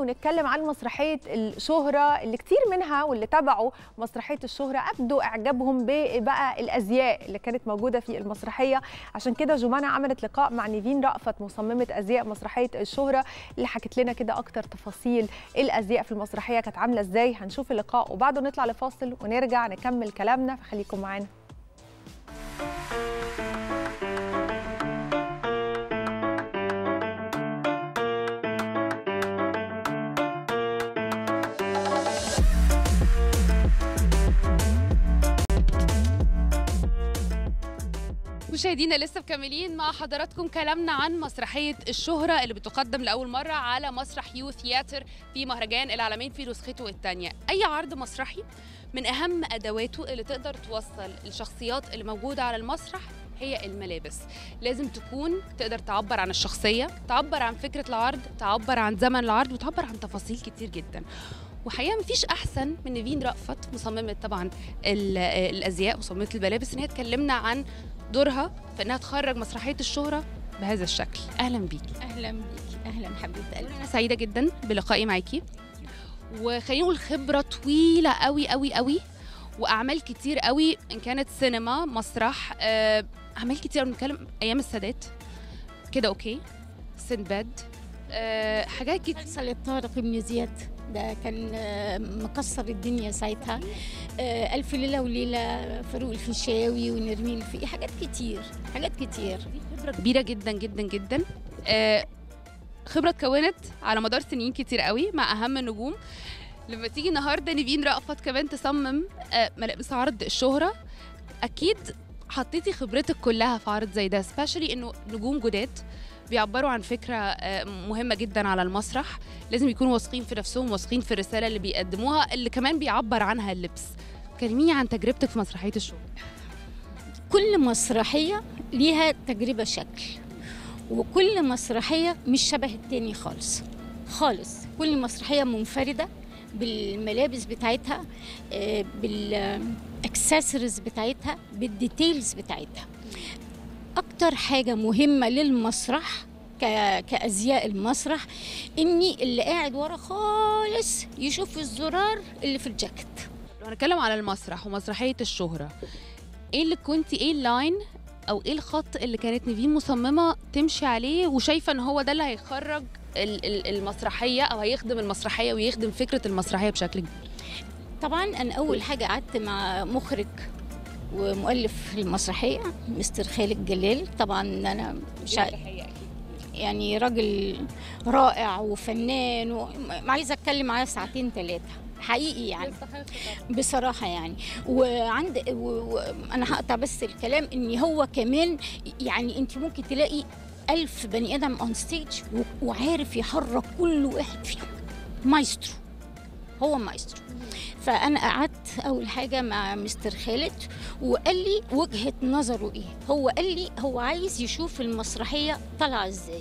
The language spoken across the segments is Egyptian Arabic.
ونتكلم عن مسرحيه الشهره اللي كتير منها واللي تابعوا مسرحيه الشهره ابدوا اعجابهم ببقى الازياء اللي كانت موجوده في المسرحيه عشان كده جمانة عملت لقاء مع نيفين رأفت مصممه ازياء مسرحيه الشهره اللي حكت لنا كده اكتر تفاصيل الازياء في المسرحيه كانت عامله ازاي هنشوف اللقاء وبعده نطلع لفاصل ونرجع نكمل كلامنا فخليكم معانا مشاهدينا لسه مكملين مع حضراتكم كلامنا عن مسرحية الشهرة اللي بتقدم لأول مرة على مسرح يو ثياتر في مهرجان العالمين في نسخته الثانية أي عرض مسرحي من أهم أدواته اللي تقدر توصل الشخصيات اللي موجودة على المسرح هي الملابس لازم تكون تقدر تعبر عن الشخصية تعبر عن فكرة العرض تعبر عن زمن العرض وتعبر عن تفاصيل كتير جدا وحقيقه مفيش احسن من نيفين رأفت مصممه طبعا الازياء مصممه الملابس ان هي تكلمنا عن دورها في انها تخرج مسرحيه الشهره بهذا الشكل اهلا بيكي اهلا بيكي اهلا حبيبه قلبي انا سعيده جدا بلقائي معاكي وخلينا نقول خبره طويله قوي قوي قوي واعمال كتير قوي ان كانت سينما مسرح آه، اعمال كتير بنتكلم ايام السادات كده اوكي سندباد أه حاجات كتير مسلسل الطارق بن زياد ده كان آه، مكسر الدنيا ساعتها آه، ألف ليلة وليلة فاروق الفيشاوي ونرمين الفقي حاجات كتير حاجات كتير خبره كبيره جدا جدا جدا آه، خبره اتكونت على مدار سنين كتير قوي مع اهم النجوم لما تيجي النهارده نيفين رأفت كمان تصمم آه، ملابس عرض الشهره اكيد حطيتي خبرتك كلها في عرض زي ده سبيشالي انه نجوم جداد بيعبروا عن فكره آه، مهمه جدا على المسرح لازم يكونوا واثقين في نفسهم واثقين في الرساله اللي بيقدموها اللي كمان بيعبر عنها اللبس كلميني عن تجربتك في مسرحيه الشهره كل مسرحية ليها تجربة شكل وكل مسرحية مش شبه التاني خالص خالص كل مسرحية منفردة بالملابس بتاعتها آه، بالاكسسوارز بتاعتها بالديتيلز بتاعتها اكتر حاجة مهمة للمسرح ك- كأزياء المسرح إني اللي قاعد ورا خالص يشوف الزرار اللي في الجاكيت لو هنتكلم على المسرح ومسرحيه الشهره ايه اللي كنت ايه اللاين او ايه الخط اللي كانت نيفين مصممه تمشي عليه وشايفه ان هو ده اللي هيخرج ال- ال- المسرحيه او هيخدم المسرحيه ويخدم فكره المسرحيه بشكل كبير طبعا انا اول حاجه قعدت مع مخرج ومؤلف المسرحيه مستر خالد جلال طبعا انا مش ع- يعني راجل رائع وفنان وما عايزه اتكلم معاه ساعتين ثلاثه حقيقي يعني بصراحة يعني وعند وأنا هقطع بس الكلام إن هو كمان يعني أنت ممكن تلاقي ألف بني آدم أون ستيج وعارف يحرك كل واحد فيهم مايسترو هو مايسترو فانا قعدت اول حاجه مع مستر خالد وقال لي وجهه نظره ايه هو قال لي هو عايز يشوف المسرحيه طالعه ازاي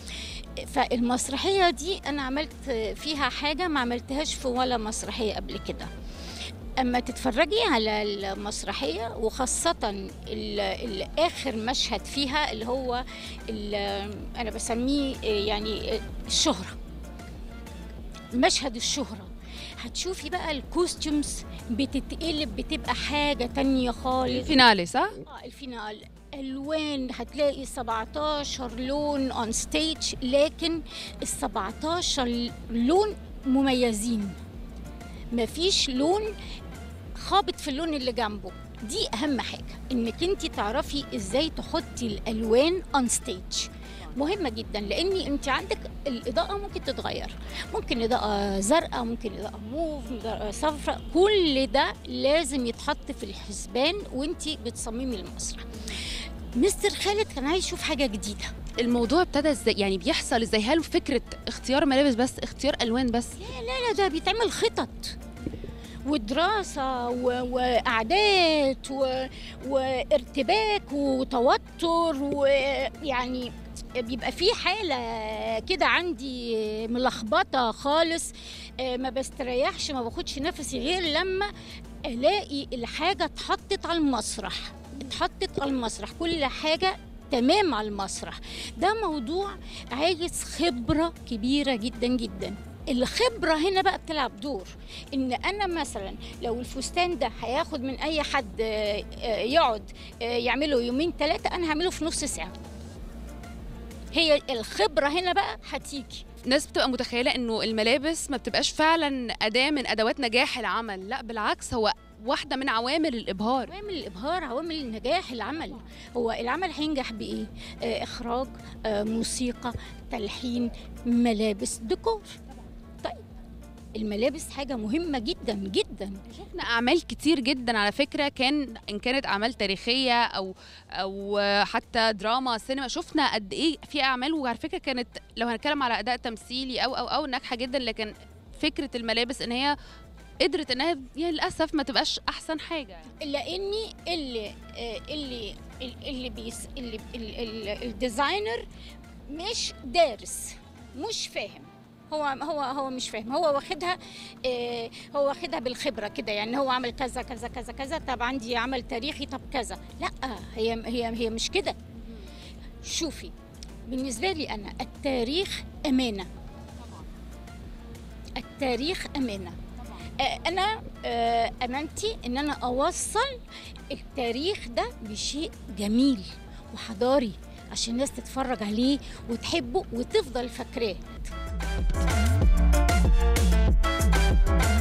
فالمسرحيه دي انا عملت فيها حاجه ما عملتهاش في ولا مسرحيه قبل كده اما تتفرجي على المسرحيه وخاصه ال- ال- اخر مشهد فيها اللي هو ال- انا بسميه يعني الشهره مشهد الشهره هتشوفي بقى الكوستيومز بتتقلب بتبقى حاجة تانية خالص الفينالي صح آه، الفينال الوان هتلاقي 17 لون اون ستيج لكن ال 17 لون مميزين مفيش لون خابط في اللون اللي جنبه دي اهم حاجه انك انت تعرفي ازاي تحطي الالوان اون ستيج مهمه جدا لان انت عندك الاضاءه ممكن تتغير ممكن اضاءه زرقاء ممكن اضاءه موف اضاءه صفراء كل ده لازم يتحط في الحسبان وانت بتصممي المسرح مستر خالد كان عايز يشوف حاجه جديده الموضوع ابتدى ازاي يعني بيحصل ازاي هل فكره اختيار ملابس بس اختيار الوان بس لا ده بيتعمل خطط ودراسة و... وأعداد و... وارتباك وتوتر ويعني بيبقى في حالة كده عندي ملخبطة خالص آه، ما بستريحش ما باخدش نفسي غير لما ألاقي الحاجة اتحطت على المسرح اتحطت على المسرح كل حاجة تمام على المسرح ده موضوع عايز خبرة كبيرة جدا جدا الخبرة هنا بقى بتلعب دور إن أنا مثلا لو الفستان ده هياخد من أي حد آه، آه، يقعد آه، يعمله يومين ثلاثة أنا هعمله في نص ساعة هي الخبرة هنا بقى هتيجي ناس بتبقى متخيله انه الملابس ما بتبقاش فعلا اداه من ادوات نجاح العمل لا بالعكس هو واحده من عوامل الابهار عوامل الابهار عوامل النجاح العمل هو العمل هينجح بايه آه اخراج آه موسيقى تلحين ملابس ديكور طيب الملابس حاجه مهمه جدا جدا شفنا اعمال كتير جدا على فكره كان ان كانت اعمال تاريخيه او او حتى دراما سينما شفنا قد ايه في اعمال وعلى فكره كانت لو هنتكلم على اداء تمثيلي او او او ناجحه جدا لكن فكره الملابس ان هي قدرت انها يعني للاسف ما تبقاش احسن حاجه لاني اللي آه، اللي اللي بيس اللي ال- ال- الديزاينر مش دارس مش فاهم هو هو هو مش فاهم هو واخدها آه، هو واخدها بالخبره كده يعني هو عمل كذا كذا كذا كذا طب عندي عمل تاريخي طب كذا لا هي هي هي مش كده شوفي بالنسبه لي انا التاريخ امانه التاريخ امانه آه، انا آه، امانتي ان انا اوصل التاريخ ده بشيء جميل وحضاري عشان الناس تتفرج عليه وتحبه وتفضل فاكراه